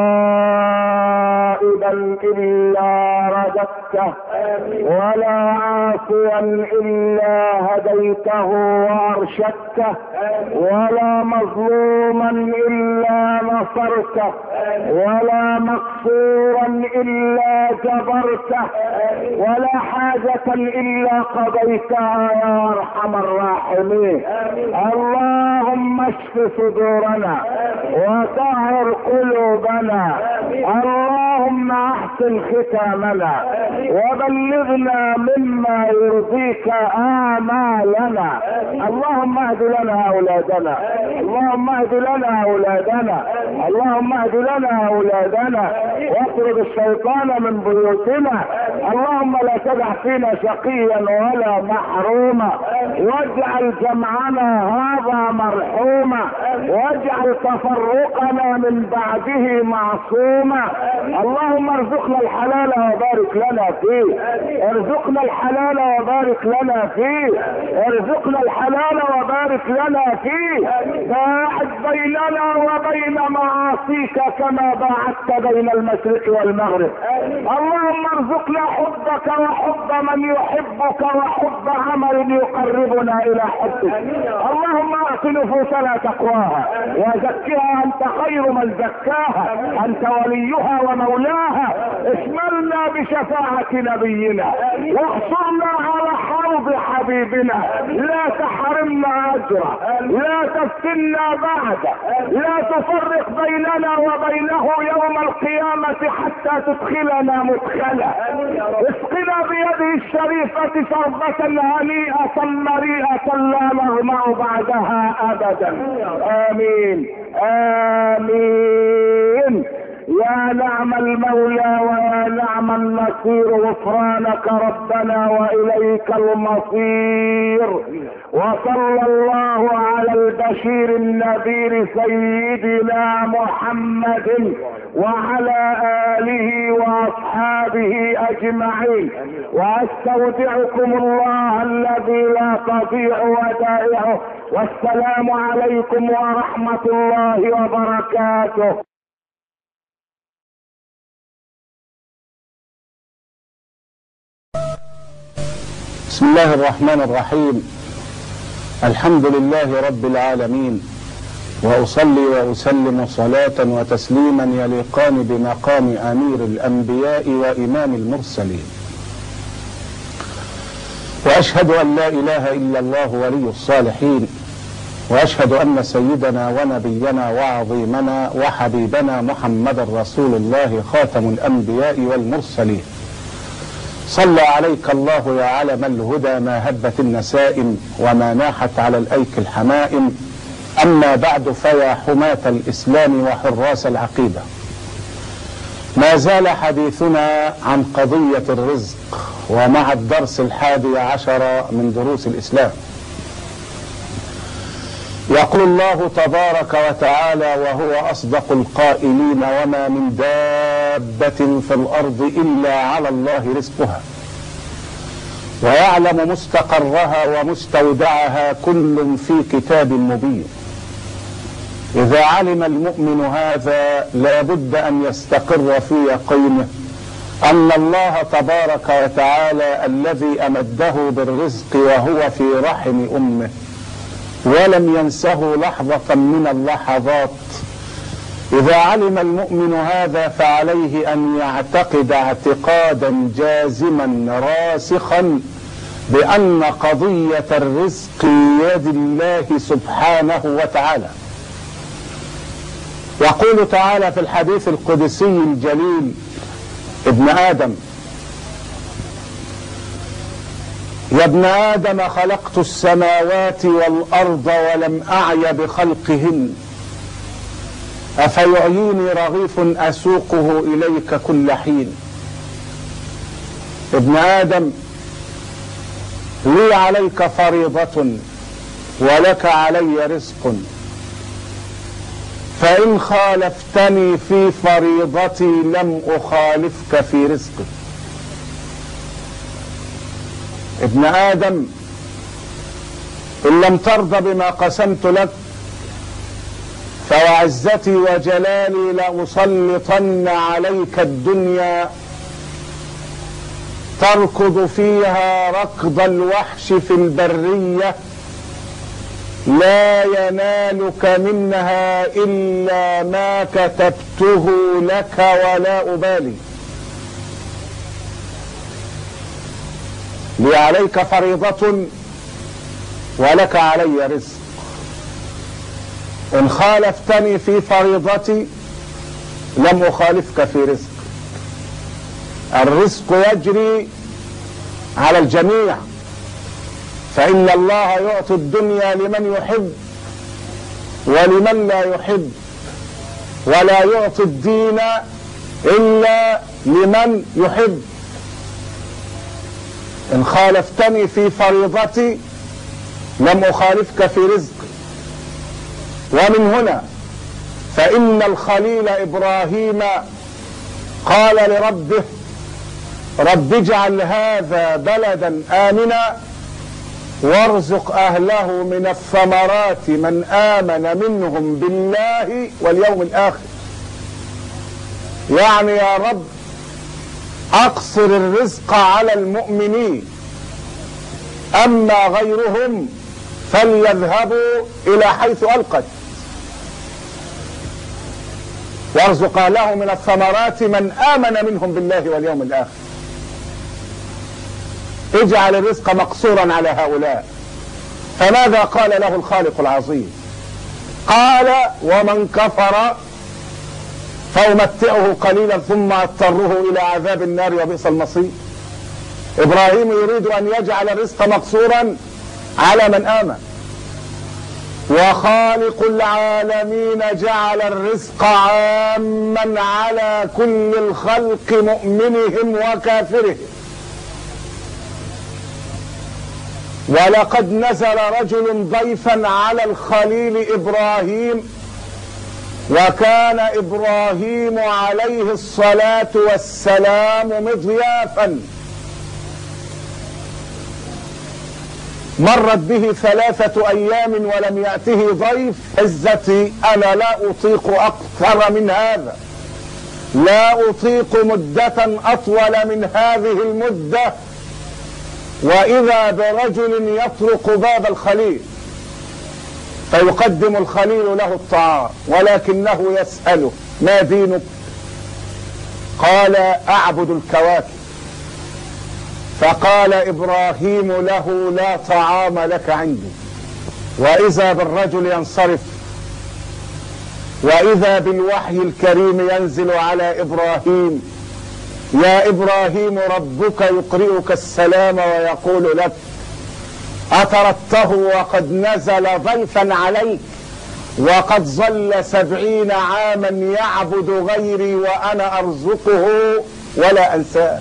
غائبا إلا رددته ولا عاصيا إلا هديته وأرشدته ولا مظلوما إلا نصرته ولا مقصورا إلا جبرته ولا حاجة إلا قضيتها يا أرحم الراحمين اللهم اشف صدورنا وطهر قلوبنا اللهم احسن ختامنا وبلغنا مما يرضيك آمالنا اللهم اهد لنا أولادنا اللهم اهد لنا أولادنا اللهم اهد لنا أولادنا واطرد الشيطان من بيوتنا اللهم لا تدع فينا شقيا ولا محروما واجعل جمعنا هذا مرحوما واجعل تفرقنا من بعده معصوما اللهم ارزقنا الحلال وبارك لنا فيه ارزقنا الحلال وبارك لنا فيه ارزقنا الحلال وبارك لنا فيه باعد بيننا وبين معاصيك كما باعدت بين المشرق والمغرب اللهم ارزقنا حبك وحب من يحبك وحب عمل يقربنا الى حبك اللهم اعط نفوسنا تقواها وزكها انت خير من زكاها انت وليها ومولاها اشملنا بشفاعة نبينا واحصرنا على حوض حبيبنا لا تحرمنا اجره لا تفتنا بعده لا تفرق بيننا وبينه يوم القيامة حتى تدخلنا مدخلا اسقنا بيده الشريفة شربة هنيئة مريئة لا نغمع بعدها ابدا امين امين يا نعم المولى ويا نعم النصير غفرانك ربنا واليك المصير وصلى الله على البشير النذير سيدنا محمد وعلى اله واصحابه اجمعين واستودعكم الله الذي لا تضيع ودائعه والسلام عليكم ورحمه الله وبركاته بسم الله الرحمن الرحيم الحمد لله رب العالمين واصلي واسلم صلاه وتسليما يليقان بمقام امير الانبياء وامام المرسلين واشهد ان لا اله الا الله ولي الصالحين واشهد ان سيدنا ونبينا وعظيمنا وحبيبنا محمدا رسول الله خاتم الانبياء والمرسلين صلى عليك الله يا علم الهدى ما هبت النسائم وما ناحت على الايك الحمائم اما بعد فيا حماة الاسلام وحراس العقيده ما زال حديثنا عن قضية الرزق ومع الدرس الحادي عشر من دروس الاسلام يقول الله تبارك وتعالى وهو اصدق القائلين وما من دابه في الارض الا على الله رزقها ويعلم مستقرها ومستودعها كل في كتاب مبين اذا علم المؤمن هذا لابد ان يستقر في يقينه ان الله تبارك وتعالى الذي امده بالرزق وهو في رحم امه ولم ينسه لحظة من اللحظات إذا علم المؤمن هذا فعليه أن يعتقد اعتقادا جازما راسخا بأن قضية الرزق بيد الله سبحانه وتعالى يقول تعالى في الحديث القدسي الجليل ابن آدم يا ابن آدم خلقت السماوات والأرض ولم أعي بخلقهن أفيعيني رغيف أسوقه إليك كل حين ابن آدم لي عليك فريضة ولك علي رزق فإن خالفتني في فريضتي لم أخالفك في رزقك ابن آدم إن لم ترضى بما قسمت لك فوعزتي وجلالي لأسلطن عليك الدنيا تركض فيها ركض الوحش في البرية لا ينالك منها إلا ما كتبته لك ولا أبالي لي عليك فريضة ولك علي رزق إن خالفتني في فريضتي لم أخالفك في رزق الرزق يجري على الجميع فإن الله يعطي الدنيا لمن يحب ولمن لا يحب ولا يعطي الدين إلا لمن يحب إن خالفتني في فريضتي لم أخالفك في رزقي ومن هنا فإن الخليل إبراهيم قال لربه رب اجعل هذا بلدا آمنا وارزق أهله من الثمرات من آمن منهم بالله واليوم الآخر يعني يا رب أقصر الرزق على المؤمنين أما غيرهم فليذهبوا إلى حيث ألقت وارزق أهله من الثمرات من آمن منهم بالله واليوم الآخر اجعل الرزق مقصورا على هؤلاء فماذا قال له الخالق العظيم قال ومن كفر فأمتعه قليلا ثم أضطره إلى عذاب النار وبئس المصير إبراهيم يريد أن يجعل الرزق مقصورا على من آمن وخالق العالمين جعل الرزق عاما على كل الخلق مؤمنهم وكافرهم ولقد نزل رجل ضيفا على الخليل ابراهيم وكان ابراهيم عليه الصلاه والسلام مضيافا مرت به ثلاثة أيام ولم يأته ضيف عزتي أنا لا أطيق أكثر من هذا لا أطيق مدة أطول من هذه المدة وإذا برجل يطرق باب الخليل فيقدم الخليل له الطعام ولكنه يسأله ما دينك قال أعبد الكواكب فقال ابراهيم له لا طعام لك عندي واذا بالرجل ينصرف واذا بالوحي الكريم ينزل على ابراهيم يا ابراهيم ربك يقرئك السلام ويقول لك اتردته وقد نزل ضيفا عليك وقد ظل سبعين عاما يعبد غيري وانا ارزقه ولا انساه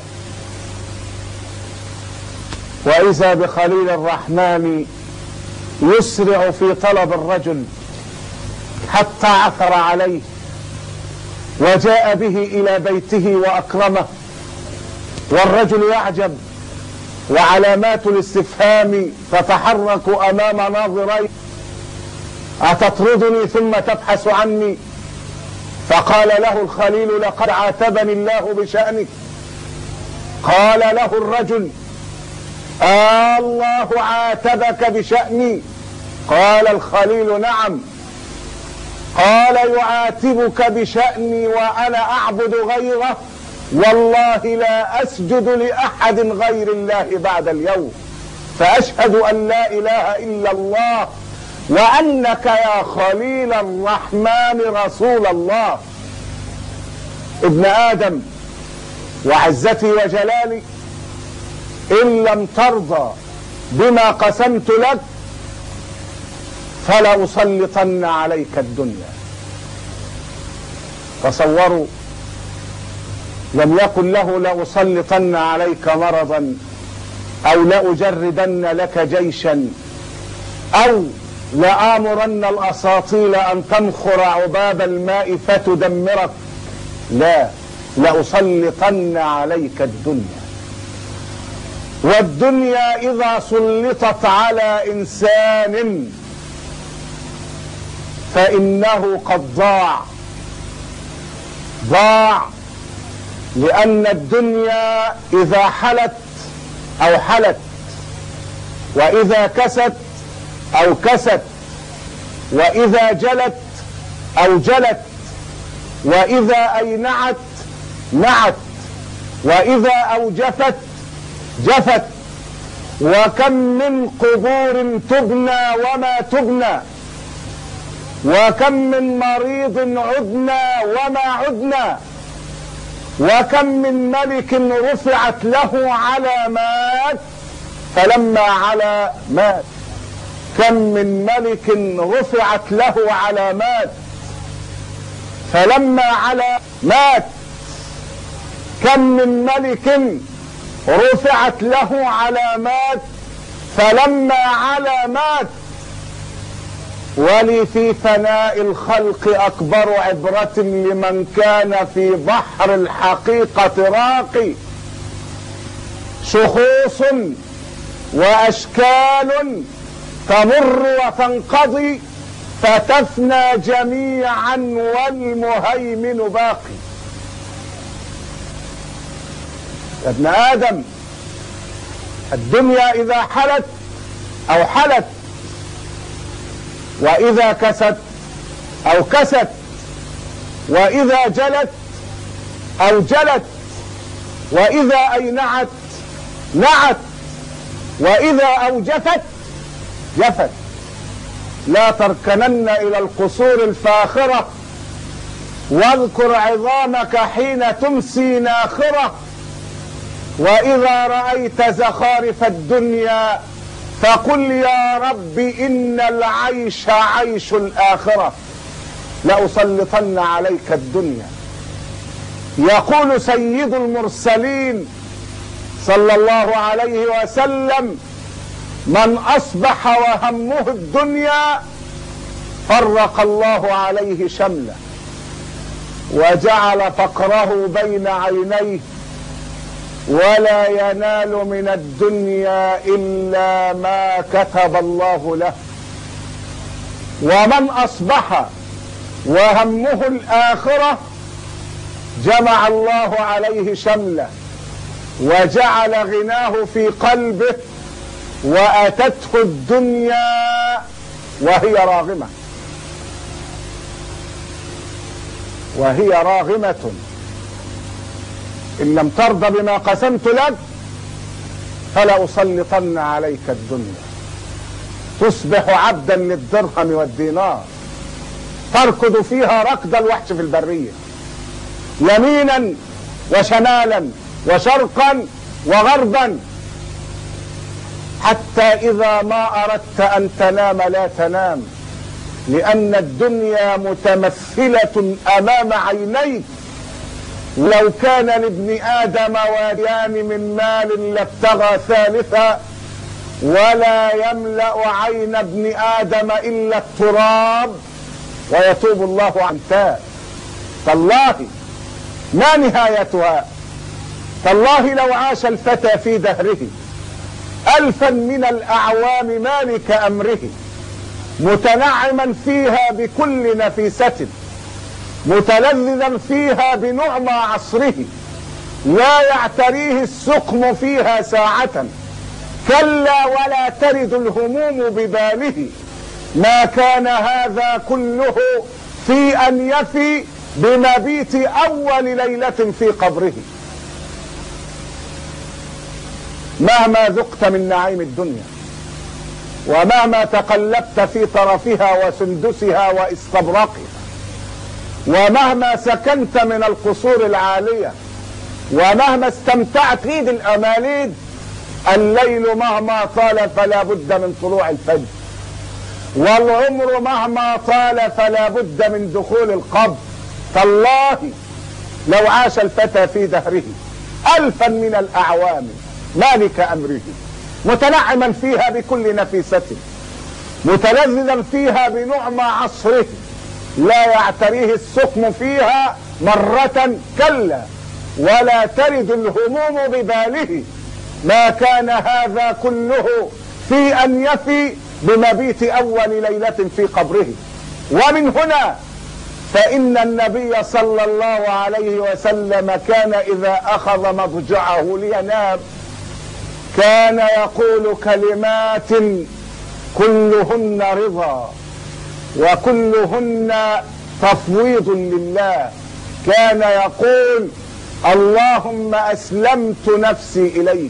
واذا بخليل الرحمن يسرع في طلب الرجل حتى عثر عليه وجاء به الى بيته واكرمه والرجل يعجب وعلامات الاستفهام تتحرك امام ناظريه اتطردني ثم تبحث عني فقال له الخليل لقد عاتبني الله بشانك قال له الرجل آه الله عاتبك بشأني قال الخليل نعم قال يعاتبك بشأني وأنا أعبد غيره والله لا أسجد لأحد غير الله بعد اليوم فأشهد أن لا إله إلا الله وأنك يا خليل الرحمن رسول الله ابن آدم وعزتي وجلالي إن لم ترضى بما قسمت لك فلأسلطن عليك الدنيا تصوروا لم يقل له لأسلطن عليك مرضا أو لأجردن لك جيشا أو لآمرن الأساطيل أن تنخر عباب الماء فتدمرك لا لأسلطن عليك الدنيا والدنيا إذا سلطت على إنسان فإنه قد ضاع ضاع لأن الدنيا إذا حلت أو حلت وإذا كست أو كست وإذا جلت أو جلت وإذا أينعت نعت وإذا أوجفت جفت وكم من قبور تبنى وما تبنى وكم من مريض عدنا وما عدنا وكم من ملك رفعت له علامات فلما على مات كم من ملك رفعت له علامات فلما على مات كم من ملك رفعت له علامات فلما على مات ولي في فناء الخلق أكبر عبرة لمن كان في بحر الحقيقة راقي شخوص وأشكال تمر وتنقضي فتفنى جميعا والمهيمن باقي يا ابن آدم الدنيا إذا حلت أو حلت وإذا كست أو كست وإذا جلت أو جلت وإذا أينعت نعت وإذا أوجفت جفت لا تركنن إلى القصور الفاخرة واذكر عظامك حين تمسي ناخرة وإذا رأيت زخارف الدنيا فقل يا رب إن العيش عيش الآخرة لأسلطن عليك الدنيا يقول سيد المرسلين صلى الله عليه وسلم من أصبح وهمه الدنيا فرق الله عليه شمله وجعل فقره بين عينيه ولا ينال من الدنيا الا ما كتب الله له ومن اصبح وهمه الاخره جمع الله عليه شمله وجعل غناه في قلبه واتته الدنيا وهي راغمه وهي راغمه إن لم ترضى بما قسمت لك فلا أسلطن عليك الدنيا تصبح عبدا للدرهم والدينار تركض فيها ركض الوحش في البرية يمينا وشمالا وشرقا وغربا حتى إذا ما أردت أن تنام لا تنام لأن الدنيا متمثلة أمام عينيك لو كان لابن ادم واديان من مال لابتغى ثالثا ولا يملا عين ابن ادم الا التراب ويتوب الله عن تاب تالله ما نهايتها تالله لو عاش الفتى في دهره الفا من الاعوام مالك امره متنعما فيها بكل نفيسه متلذذا فيها بنعمى عصره لا يعتريه السقم فيها ساعة كلا ولا ترد الهموم بباله ما كان هذا كله في أن يفي بمبيت أول ليلة في قبره مهما ذقت من نعيم الدنيا ومهما تقلبت في طرفها وسندسها واستبرقها ومهما سكنت من القصور العالية ومهما استمتعت عيد الأماليد الليل مهما طال فلا بد من طلوع الفجر والعمر مهما طال فلا بد من دخول القبر تالله لو عاش الفتى في دهره ألفا من الأعوام مالك أمره متنعما فيها بكل نفيسة متلذذا فيها بنعم عصره لا يعتريه السقم فيها مرة كلا ولا ترد الهموم بباله ما كان هذا كله في أن يفي بمبيت أول ليلة في قبره ومن هنا فإن النبي صلى الله عليه وسلم كان إذا أخذ مضجعه لينام كان يقول كلمات كلهن رضا وكلهن تفويض لله كان يقول اللهم اسلمت نفسي اليك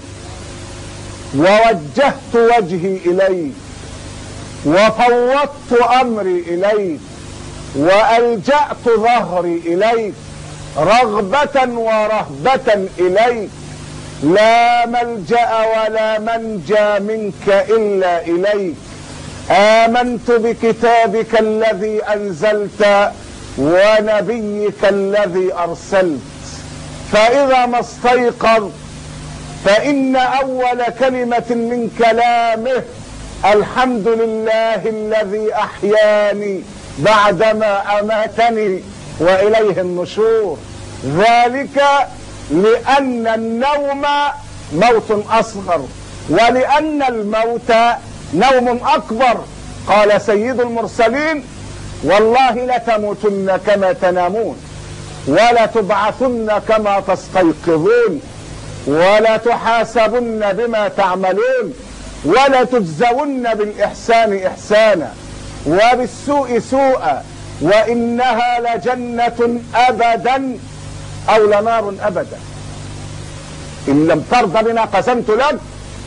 ووجهت وجهي اليك وفوضت امري اليك والجات ظهري اليك رغبه ورهبه اليك لا ملجا ولا منجى منك الا اليك امنت بكتابك الذي انزلت ونبيك الذي ارسلت فاذا ما استيقظ فان اول كلمه من كلامه الحمد لله الذي احياني بعدما اماتني واليه النشور ذلك لان النوم موت اصغر ولان الموت نوم اكبر قال سيد المرسلين والله لتموتن كما تنامون ولا تبعثن كما تستيقظون ولا تحاسبن بما تعملون ولا تجزون بالاحسان احسانا وبالسوء سوءا وانها لجنه ابدا او لنار ابدا ان لم ترضى بما قسمت لك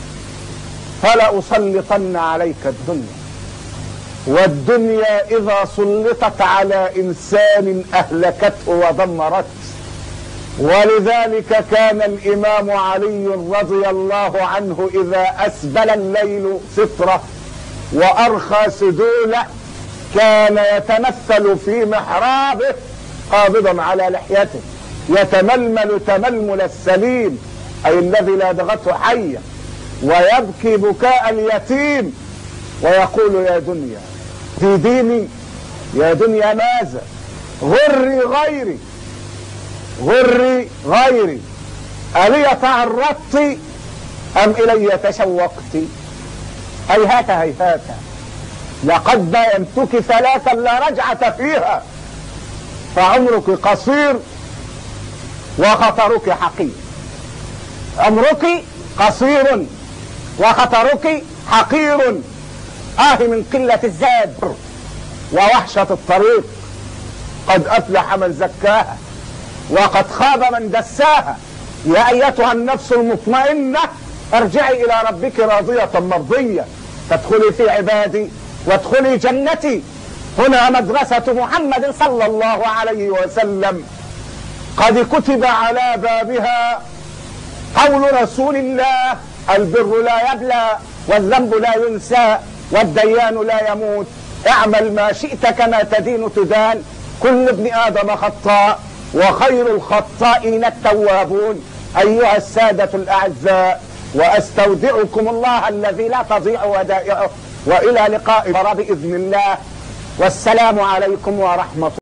فلأسلطن عليك الدنيا والدنيا إذا سلطت على إنسان أهلكته ودمرته ولذلك كان الإمام علي رضي الله عنه إذا أسبل الليل سترة وأرخى سدوله كان يتمثل في محرابه قابضا على لحيته يتململ تململ السليم أي الذي لا دغته حيه ويبكي بكاء اليتيم ويقول يا دنيا في ديني يا دنيا ماذا غري غيري غري غيري ألي تعرضت أم إلي تشوقت هيهات هيهات لقد بينتك ثلاثا لا رجعة فيها فعمرك قصير وخطرك حقير عمرك قصير وخطرك حقير آه من قلة الزاد ووحشة الطريق قد أفلح من زكاها وقد خاب من دساها يا أيتها النفس المطمئنة ارجعي إلى ربك راضية مرضية فادخلي في عبادي وادخلي جنتي هنا مدرسة محمد صلى الله عليه وسلم قد كتب على بابها قول رسول الله البر لا يبلى والذنب لا ينسى والديان لا يموت اعمل ما شئت كما تدين تدان كل ابن ادم خطاء وخير الخطائين التوابون ايها الساده الاعزاء واستودعكم الله الذي لا تضيع ودائعه والى لقاء باذن الله والسلام عليكم ورحمه